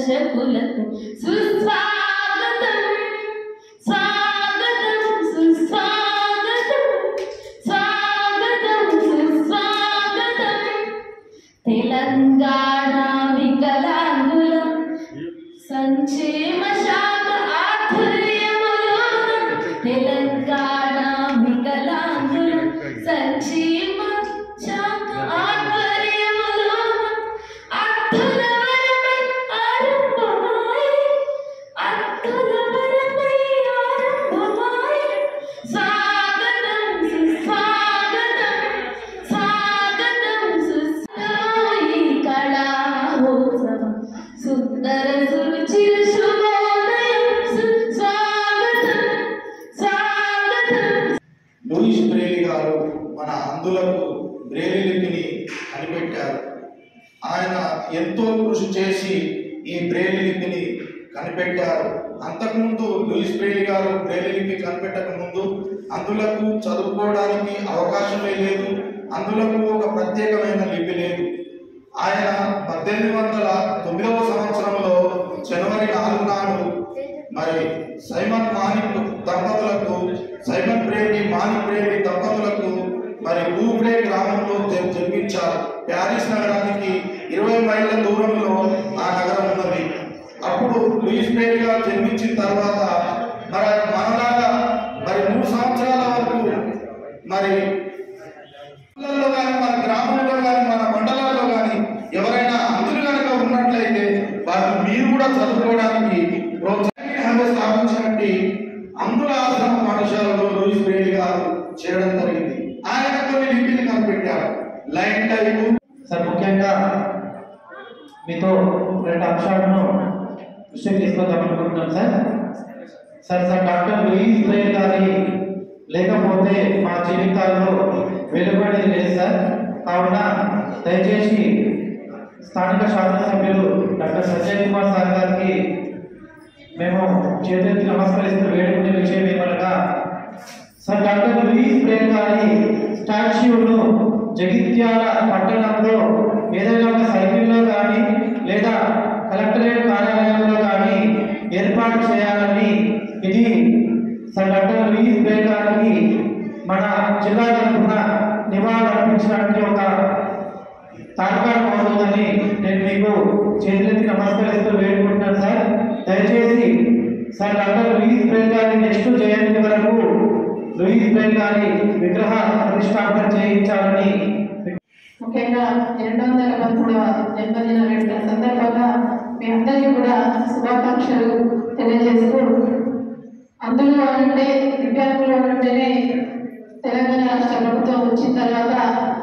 దర్శకులకు సుస్వాగతం స్వాగతం సుస్వాగతం స్వాగతం సుస్వాగతం తెలంగాణ వికలాంగుల సంక్షేమ శాఖ ఆధ్వర్యములో తెలంగాణ వికలాంగుల సంక్షేమ శాఖ ఆధ్వర్యములో అర్థుల వరమై ఆరంభమాయ్ అర్థుల వరమై ఆరంభమాయ్ స్వాగతం సుస్వాగతం స్వాగతం సుస్వాయి కళా మహోత్సవం సుందర సురుచిర శుభోదయం సుస్వాగతం స్వాగతం లూయిస్ బ్రేలి గారు మన అందులకు బ్రేలి లిపిని కనిపెట్టారు ఆయన ఎంతో కృషి చేసి ఈ బ్రేలి లిపిని కనిపెట్టారు అంతకుముందు లూయిస్ బ్రేలి గారు బ్రేలి లిపి కనిపెట్టక ముందు అందులకు చదువుకోవడానికి అవకాశమే లేదు అందులకు ఒక ప్రత్యేకమైన లిపి లేదు ఆయన పద్దెనిమిది వందల తొమ్మిదవ సంవత్సరంలో జనవరి నాలుగు నాడు మరి సైమన్ మానిక్ దంపతులకు సైమన్ బ్రేడి మానిక్ బ్రేడి దంపతులకు మరి బూబ్రే గ్రామంలో జ- జన్మించారు ప్యారిస్ నగరానికి ఇరవై మైళ్ళ దూరంలో ఆ నగరం ఉన్నది అప్పుడు లూయిస్ బ్రేడి గారు జన్మించిన తర్వాత మరి మనలాగా మరి మూడు సంవత్సరాల వరకు మరి ఊళ్ళల్లో కానీ మన గ్రామంలో కానీ మన మండలాల్లో కానీ ఎవరైనా అందులు కనుక ఉన్నట్లయితే వారు మీరు కూడా చదువుకోవడానికి ప్రోత్సాహంగా స్థాపించినట్టు అందుల ఆశ్రమ పాఠశాలలో లూయిస్ బ్రేడి గారు చేయడం జరిగింది ఆయన కొన్ని లిపిని కనిపెట్టారు లైన్ టైపు సార్ ముఖ్యంగా మీతో రెండు అంశాలను దృష్టికి తీసుకొద్దామనుకుంటున్నాం sir sir sir doctor Louis Braille garu లేకపోతే మా జీవితాల్లో వెలువడేది లేదు సార్ కావున దయచేసి స్థానిక శాసనసభ్యులు డాక్టర్ సంజయ్ కుమార్ సార్ గారికి మేము చేతులెత్తి నమస్కరిస్తూ వేడుకునే విషయం ఏమనగా సార్ డాక్టర్ లూయిస్ బ్రెయిన్ గారి స్టాచ్యూను జగిత్యాల పట్టణంలో ఏదైనా ఒక సైకిల్లో కానీ లేదా కలెక్టరేట్ కార్యాలయంలో కానీ ఏర్పాటు చేయాలని ఇది సార్ డాక్టర్ లూయిస్ బ్రెయిన్ గారికి మన జిల్లా తరఫున నివాళులు అర్పించడానికి ఒక తాత్కాలిక అవుతుందని నేను మీకు చేతులెత్తి నమస్కరిస్తూ వేడుకుంటున్నాను సార్ దయచేసి sir doctor Louis Braille garu next జయంతి వరకు లూయిస్ బ్రెయిన్ గారి విగ్రహ ప్రతిష్టాపన చేయించాలని ముఖ్యంగా రెండు వందల పదమూడవ జన్మదిన వేడుకల సందర్భంగా మీ అందరికీ కూడా శుభాకాంక్షలు తెలియజేస్తూ అందులో అంటే దివ్యాంగులు అంటేనే తెలంగాణ రాష్ట్ర ప్రభుత్వం వచ్చిన తర్వాత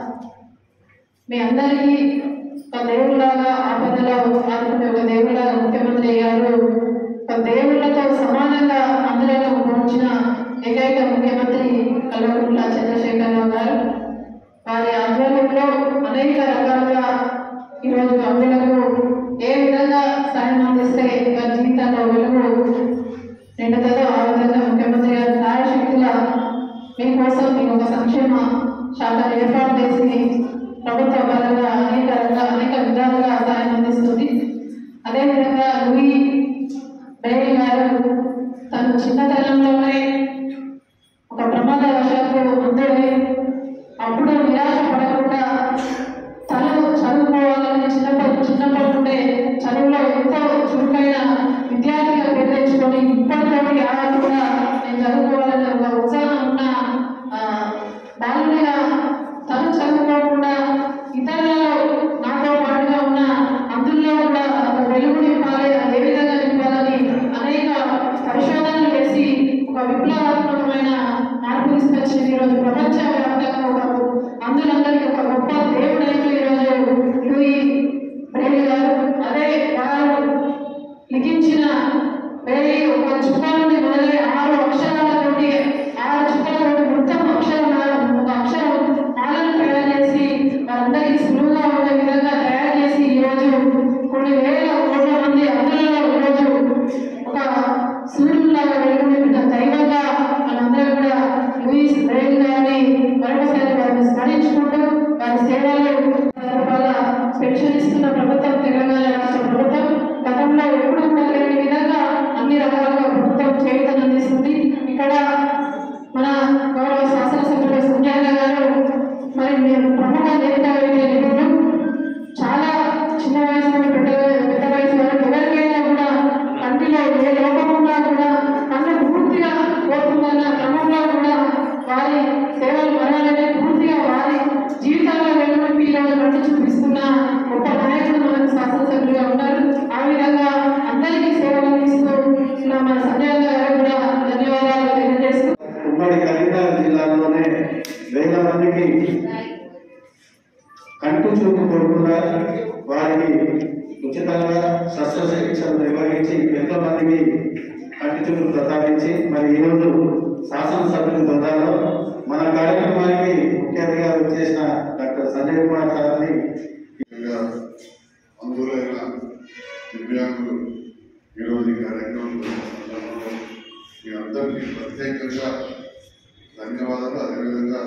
మీ అందరికీ ఒక దేవుళ్ళలాగా ఆపదలో ఆదుకునే ఒక దేవుళ్ళలాగా ముఖ్యమంత్రి అయ్యారు ఒక దేవుళ్ళతో సమానంగా అందరిలో ఉంచిన ఏకైక ముఖ్యమంత్రి కల్వకుంట్ల చంద్రశేఖరరావు గారు వారి ఆధ్వర్యంలో అనేక రకాలుగా ఈరోజు అందులకు ఏ విధంగా సాయం అందిస్తే వారి జీవితాల్లో వెలుగు నిండుతుందో ఆ విధంగా ముఖ్యమంత్రి గారి సాయశక్తుల మీకోసం మీకు ఒక సంక్షేమ శాఖ ఏర్పాటు చేసి ప్రభుత్వ పరంగా అనేక రకాల అనేక విధాలుగా సాయం అందిస్తుంది అదేవిధంగా లూయి డైరీ గారు తను చిన్నతనంలోనే ఒక ప్రమాదవశాత్తు అంతేనే అప్పుడు నిరాశ పడకుండా తను చదువుకోవాలని చిన్నప్పటి చిన్నప్పటి నుండే చదువులో ఎంతో చురుకైన విద్యార్థిగా పేరు తెచ్చుకొని ఇప్పటిలోకి ఆ కూడా నేను చదువుకోవాలని ఒక ఉత్సాహం ఉన్న ఆ, బాలుడిగా తను చదువుకోకుండా ఇతరులలో నాతో పాటుగా ఉన్న అందులో కూడా ఒక వెలుగు నింపాలి అది ఏ విధంగా నింపాలని అనేక పరిశోధనలు చేసి ఒక విప్లవాత్మకమైన మార్పు తీసుకొచ్చింది ఈరోజు ప్రపంచ వ్యాప్తంగా ఒక అందులందరికీ ఒక గొప్ప దేవుడైతే ఈరోజు లూయి బ్రెయిల్ గారు అదే వారు లిఖించిన వేరే ఒక చుక్క నుండి మొదలై ఆరు అక్షరాలతోటి ఆరు చుక్కలతోటి మొత్తం అక్షరం ఒక అక్షరం మాలను తయారు చేసి వారందరికీ సులువుగా ఉండే విధంగా తయారు చేసి ఈరోజు కొన్ని వేల కోట్ల మంది అందులో ఈరోజు ఒక సూర్యులాగా వెలుగునింపిన దైవంగా మనందరం కూడా లూయిస్ బ్రెయిల్ గారిని మరొకసారి వారిని స్మరించుకుంటూ వారి సేవలు రూపాయల పెన్షన్ ఇస్తున్న ప్రభుత్వం తెలంగాణ రాష్ట్ర ప్రభుత్వం గతంలో ఉచితంగా శస్త్రచికిత్సలు నిర్వహించి ఎంతో మందికి కంటి చూపులు ప్రసాదించి మరి ఈరోజు శాసనసభ్యుల హోదాలో మన కార్యక్రమానికి ముఖ్య అతిథిగా వచ్చేసిన డాక్టర్ సంజయ్ కుమార్ సార్ని ముఖ్యంగా అందులైన దివ్యాంగులు ఈరోజు ఈ కార్యక్రమం సందర్భంలో మీ అందరికీ ప్రత్యేకంగా ధన్యవాదాలు అదేవిధంగా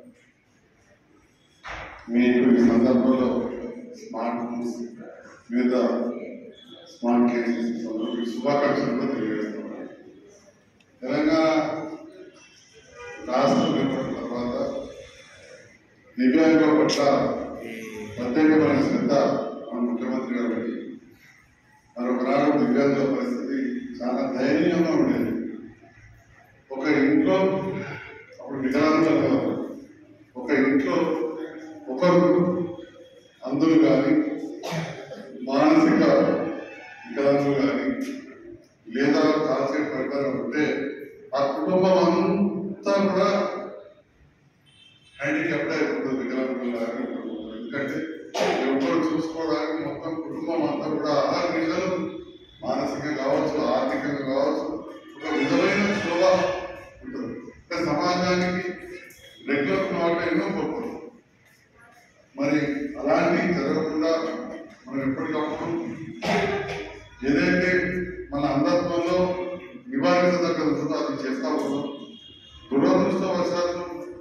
మీకు ఈ సందర్భంలో స్మార్ట్ ఫోన్స్ మీద స్మార్ట్ కేసెస్ సందర్భంగా శుభాకాంక్షలు కూడా తెలియజేస్తున్నాను తెలంగాణ రాష్ట్రం ఏర్పడిన తర్వాత దివ్యాంగుల పట్ల ప్రత్యేకమైన శ్రద్ధ మన ముఖ్యమంత్రి గారు పెట్టి మరొకనాడు దివ్యాంగుల పరిస్థితి చాలా దయనీయంగా ఉండేది ఒక ఇంట్లో అప్పుడు వికలాంగులు అనేవారు. ఒక ఇంట్లో ఒకరు అందులు కానీ మానసిక వికలాంగులు కానీ లేదా కాల్చేట్ ప్రకారం ఉంటే ఆ కుటుంబం అంతా కూడా హ్యాండిక్యాప్ట్ అయిపోతుంది వికలాంగులాగా ఎందుకంటే ఎవరు చూసుకోవడానికి మొత్తం కుటుంబం అంతా కూడా ఆహార నిజాలు మానసికంగా కావచ్చు ఆర్థికంగా కావచ్చు ఒక విధమైన శోభ ఉంటుంది అంటే సమాజానికి రెగ్యులర్ మాట ఎన్నో గొప్పలు మరి అలాంటివి జరగకుండా మనం ఎప్పటికప్పుడు ఏదైతే మన అంధత్వంలో నివారించదగ్గ ఉంటుందో అది చేస్తా ఉన్నాం దురదృష్టవశాత్తు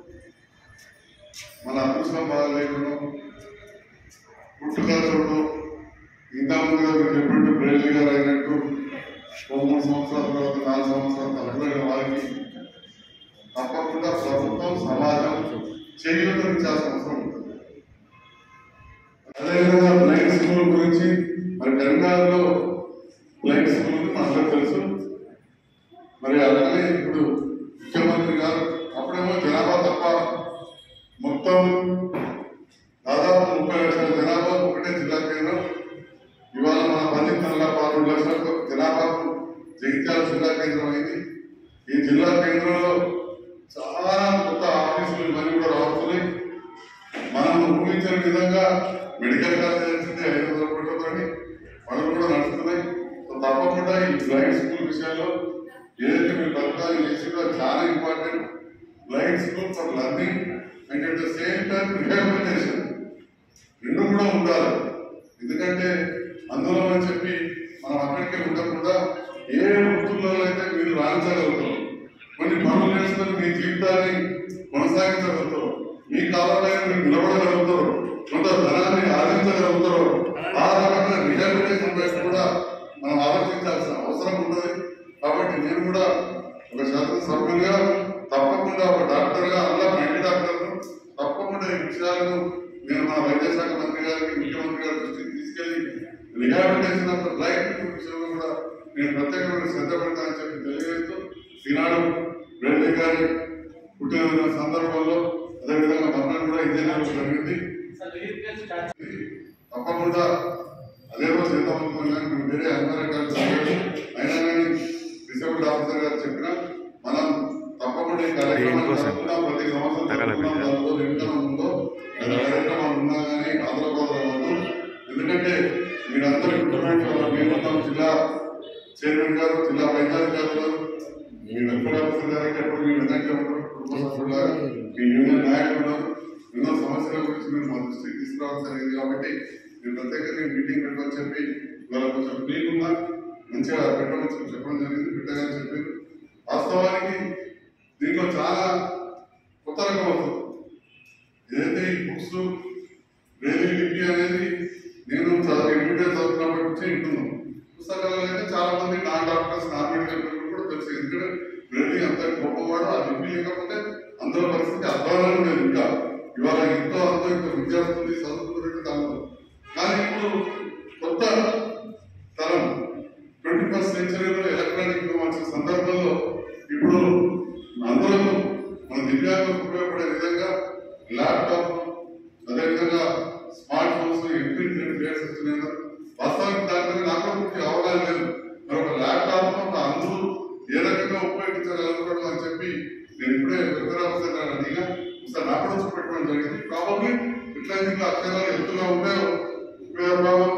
మన అదృష్టం బాగాలేకుండా పుట్టుకలతో ఇంతకుముందుగా మీరు చెప్పినట్టు బ్రేలి గారు అయినట్టు ఓ మూడు సంవత్సరాల తర్వాత నాలుగు సంవత్సరాల తర్వాత వారికి తప్పకుండా ప్రభుత్వం సమాజం చేయూతనిచ్చాల్సిన అవసరం ఉంటుంది అదేవిధంగా బ్లైండ్ స్కూల్ గురించి మరి తెలంగాణలో బ్లైండ్ స్కూల్ ఉంది మనందరూ తెలుసు మరి అలాగే ఇప్పుడు ముఖ్యమంత్రి గారు అప్పుడేమో జనాభా తప్ప మొత్తం దాదాపు ముప్పై లక్షల జనాభా ఒకటే జిల్లా కేంద్రం ఇవాళ మన పది నెలల పదమూడు లక్షల జనాభాకు జగిత్యాల జిల్లా కేంద్రం అయింది ఈ జిల్లా కేంద్రంలో చాలా కొత్త ఆఫీసులు ఇవన్నీ కూడా రావుతున్నాయి మనం ఊహించిన విధంగా మెడికల్ కాలేజ్ వచ్చింది ఐదు వందల కోట్లతోటి పనులు కూడా నడుస్తున్నాయి సో తప్పకుండా ఈ బ్లైండ్ స్కూల్ విషయంలో ఏదైతే మీరు పథకాలు చేసిందో అది చాలా important blind school for learning and at the same time rehabilitation రెండు కూడా ఉండాలి ఎందుకంటే అందులో అని చెప్పి మనం అక్కడికి ఉండకుండా ఏ వృత్తుల్లో అయితే మీరు రాణించగలుగుతారు కొన్ని పనులు నేర్చుకొని మీ జీవితాన్ని కొనసాగించగలుగుతారు మీ కాలంలో మీరు నిలబడగలుగుతారు కొంత ధనాన్ని ఆర్జించగలుగుతారు ఆ రకంగా రిహాబిలిటేషన్ వైపు కూడా మనం ఆలోచించాల్సిన అవసరం ఉంటుంది కాబట్టి నేను కూడా ఒక శాసనసభ్యులుగా తప్పకుండా ఒక డాక్టర్గా అలా మైండ్ డాక్టర్ను తప్పకుండా ఈ విషయాలను నేను మన వైద్య శాఖ మంత్రి గారికి ముఖ్యమంత్రి గారి దృష్టికి తీసుకెళ్లి రిహాబిలిటేషన్ ఆఫ్ ద లైఫ్ విషయంలో కూడా నేను ప్రత్యేకమైన శ్రద్ధ పెడతానని చెప్పి తెలియజేస్తూ ఈనాడు రెడ్డి గారి పుట్టినరోజు సందర్భంలో అదేవిధంగా మరణం కూడా ఇదే నెలలో జరిగింది తప్పకుండా అదే రోజు చేద్దాం అనుకున్నాను మేము వేరే అందరం కలిసి అయినా కానీ డిసెంబర్ ఆఫీసర్ గారు చెప్పిన మనం తప్పకుండా ఈ కార్యక్రమాన్ని జరుపుకుందాం. ప్రతి సంవత్సరం జరుపుకుందాం. దానిలో వెనుకన ఉందో గత కార్యక్రమాలు ఉన్నా కానీ ఆంధ్రప్రదేశ్ అవ్వద్దు ఎందుకంటే మీరందరూ ఇంప్లిమెంట్ మేమున్నాం జిల్లా చైర్మన్ గారు జిల్లా వైద్యాధికారులు గారు మీ వెల్ఫేర్ ఆఫీసర్ గారికి ఎప్పుడు మీ వెనక్కి ఉంటారు కుటుంబ సభ్యులాగా మీ యూనియన్ నాయకులు ఉన్నారు ఎన్నో సమస్యల గురించి మీరు మా దృష్టికి తీసుకురావడం జరిగింది కాబట్టి నేను ప్రత్యేకంగా మీటింగ్ పెట్టమని చెప్పి ఇవాళ కొంచెం ఫ్రీగా మంచిగా పెట్టమని చెప్పడం జరిగింది పెట్టగానే చెప్పారు వాస్తవానికి దీంట్లో చాలా కొత్త రకం అవుతుంది ఏదైతే ఈ బుక్స్ రేలీ లిపి అనేది నేను చదువు ఇంటర్మీడియట్ చదువుతున్నప్పటి నుంచి వింటున్నాను పుస్తకాలు అయితే చాలా మంది నా డాక్టర్స్ నా మెడికల్ పీపుల్ కూడా తెలుసు ఎందుకంటే రేలీ అంత గొప్పవాడు ఆ లిపి లేకపోతే అందరూ పరిస్థితి అధ్వానం లేదు ఇంకా ఇవాళ ఎంతో అంతో ఇంత విద్యార్థులు చదువుతున్నట్టు దాంట్లో కానీ ఇప్పుడు కొత్త తరం ట్వంటీ ఫస్ట్ సెంచరీలో ఎలక్ట్రానిక్ వచ్చిన సందర్భంలో ఇప్పుడు అందరూ మన దివ్యాంగులకు ఉపయోగపడే విధంగా ల్యాప్టాప్ అదేవిధంగా స్మార్ట్ ఫోన్స్ ఇంప్రింటెడ్ ప్లేయర్స్ వస్తున్నాయి వాస్తవానికి దాని మీద నాకు కూడా పూర్తి అవగాహన లేదు మరి ఒక ల్యాప్టాప్ ఒక అందరూ ఏ రకంగా ఉపయోగించగలుగుతాడు అని చెప్పి నేను ఇప్పుడే వెల్ఫేర్ ఆఫీసర్ గారు అడిగా ఒకసారి నాకు కూడా చూపెట్టడం జరిగింది కాబట్టి ఇట్లా ఇంకా అక్షరాలు ఎత్తుగా ఉంటాయో ఉపయోగ